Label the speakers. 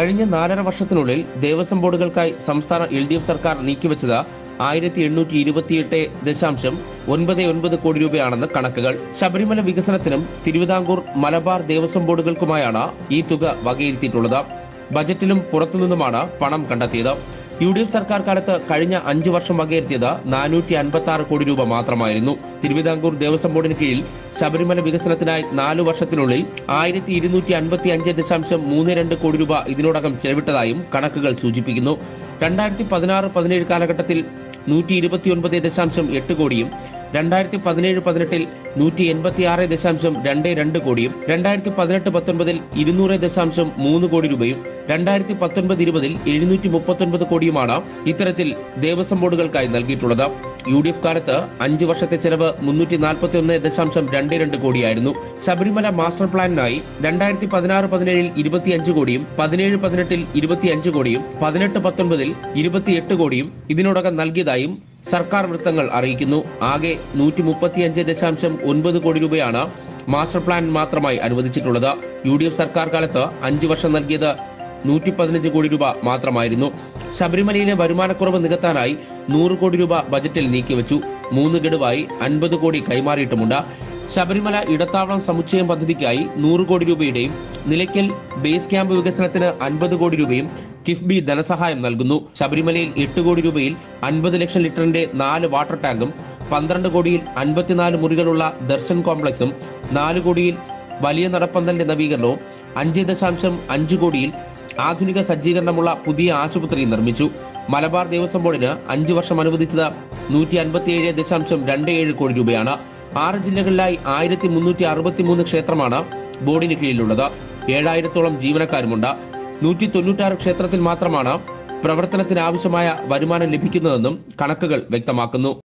Speaker 1: കഴിഞ്ഞ നാലര വർഷത്തിനുള്ളിൽ ദേവസ്വം ബോർഡുകൾക്കായി സംസ്ഥാന എൽ ഡി എഫ് സർക്കാർ നീക്കിവെച്ചത് ആയിരത്തി എണ്ണൂറ്റി ഇരുപത്തിയെട്ട് ദശാംശം ഒൻപത് ഒൻപത് കോടി രൂപയാണെന്ന് കണക്കുകൾ ശബരിമല വികസനത്തിനും തിരുവിതാംകൂർ മലബാർ ദേവസ്വം ബോർഡുകൾക്കുമായാണ് ഈ തുക വകയിരുത്തിയിട്ടുള്ളത് ബജറ്റിലും പുറത്തുനിന്നുമാണ് പണം കണ്ടെത്തിയത് യു ഡി എഫ് സർക്കാർ കാലത്ത് കഴിഞ്ഞ അഞ്ചു വർഷം വകയിരുത്തിയത് നാനൂറ്റി അൻപത്തി ആറ് കോടി രൂപ മാത്രമായിരുന്നു തിരുവിതാംകൂർ ദേവസ്വം ബോർഡിന് കീഴിൽ ശബരിമല വികസനത്തിനായി നാലു വർഷത്തിനുള്ളിൽ ആയിരത്തി ഇരുന്നൂറ്റി അൻപത്തി അഞ്ച് ദശാംശം മൂന്ന് രണ്ട് കോടി രൂപ ഇതിനോടകം ചെലവിട്ടതായും കണക്കുകൾ സൂചിപ്പിക്കുന്നു രണ്ടായിരത്തി പതിനാറ് പതിനേഴ് കാലഘട്ടത്തിൽ നൂറ്റി ഇരുപത്തിയൊൻപത് ദശാംശം എട്ട് കോടിയും രണ്ടായിരത്തി പതിനേഴ് പതിനെട്ടിൽ നൂറ്റി എൺപത്തി ആറ് ദശാംശം രണ്ട് രണ്ട് കോടിയും രണ്ടായിരത്തി പതിനെട്ട് പത്തൊൻപതിൽ ഇരുന്നൂറ് ദശാംശം മൂന്ന് കോടി രൂപയും രണ്ടായിരത്തി പത്തൊൻപത് ഇരുപതിൽ എഴുന്നൂറ്റി മുപ്പത്തൊൻപത് കോടിയുമാണ് ഇത്തരത്തിൽ ദേവസ്വം ബോർഡുകൾക്കായി നൽകിയിട്ടുള്ളത് യു ഡി എഫ് കാലത്ത് അഞ്ച് വർഷത്തെ ചെലവ് മുന്നൂറ്റി നാൽപ്പത്തി ഒന്ന് ദശാംശം രണ്ട് രണ്ട് കോടിയായിരുന്നു ശബരിമല മാസ്റ്റർ പ്ലാനിനായി രണ്ടായിരത്തി പതിനാറ് പതിനേഴിൽ ഇരുപത്തിയഞ്ച് കോടിയും പതിനേഴ് പതിനെട്ടിൽ ഇരുപത്തിയഞ്ച് കോടിയും പതിനെട്ട് പത്തൊൻപതിൽ ഇരുപത്തിയെട്ട് കോടിയും ഇതിനോടകം നൽകിയതായും സർക്കാർ വൃത്തങ്ങൾ അറിയിക്കുന്നു ആകെ നൂറ്റി മുപ്പത്തിയഞ്ച് ദശാംശം ഒൻപത് കോടി രൂപയാണ് മാസ്റ്റർ പ്ലാൻ മാത്രമായി അനുവദിച്ചിട്ടുള്ളത് യു ഡി എഫ് സർക്കാർ കാലത്ത് അഞ്ച് വർഷം നൽകിയത് നൂറ്റി പതിനഞ്ച് കോടി രൂപ മാത്രമായിരുന്നു ശബരിമലയിലെ വരുമാനക്കുറവ് നികത്താനായി നൂറ് കോടി രൂപ ബജറ്റിൽ നീക്കിവെച്ചു മൂന്ന് ഗഡുവായി അൻപത് കോടി കൈമാറിയിട്ടുമുണ്ട് ശബരിമല ഇടത്താവളം സമുച്ചയം പദ്ധതിക്കായി നൂറ് കോടി രൂപയുടെയും നിലയ്ക്കൽ ബേസ് ക്യാമ്പ് വികസനത്തിന് അൻപത് കോടി രൂപയും കിഫ്ബി ധനസഹായം നൽകുന്നു ശബരിമലയിൽ എട്ട് കോടി രൂപയിൽ അൻപത് ലക്ഷം ലിറ്ററിന്റെ നാല് വാട്ടർ ടാങ്കും പന്ത്രണ്ട് കോടിയിൽ അൻപത്തിനാല് മുറികളുള്ള ദർശൻ കോംപ്ലക്സും നാല് കോടിയിൽ വലിയ നടപ്പന്തലിന്റെ നവീകരണവും അഞ്ച് ദശാംശം അഞ്ച് കോടിയിൽ ആധുനിക സജ്ജീകരണമുള്ള പുതിയ ആശുപത്രി നിർമ്മിച്ചു മലബാർ ദേവസ്വം ബോർഡിന് അഞ്ചു വർഷം അനുവദിച്ചത് നൂറ്റി അൻപത്തിയേഴ് ദശാംശം രണ്ട് ഏഴ് കോടി രൂപയാണ് ആറ് ജില്ലകളിലായി ആയിരത്തി മുന്നൂറ്റി അറുപത്തിമൂന്ന് ക്ഷേത്രമാണ് ബോർഡിന് കീഴിലുള്ളത് ഏഴായിരത്തോളം ജീവനക്കാരുമുണ്ട് നൂറ്റി തൊണ്ണൂറ്റാറ് ക്ഷേത്രത്തിൽ മാത്രമാണ് പ്രവർത്തനത്തിന് ആവശ്യമായ വരുമാനം ലഭിക്കുന്നതെന്നും കണക്കുകൾ വ്യക്തമാക്കുന്നു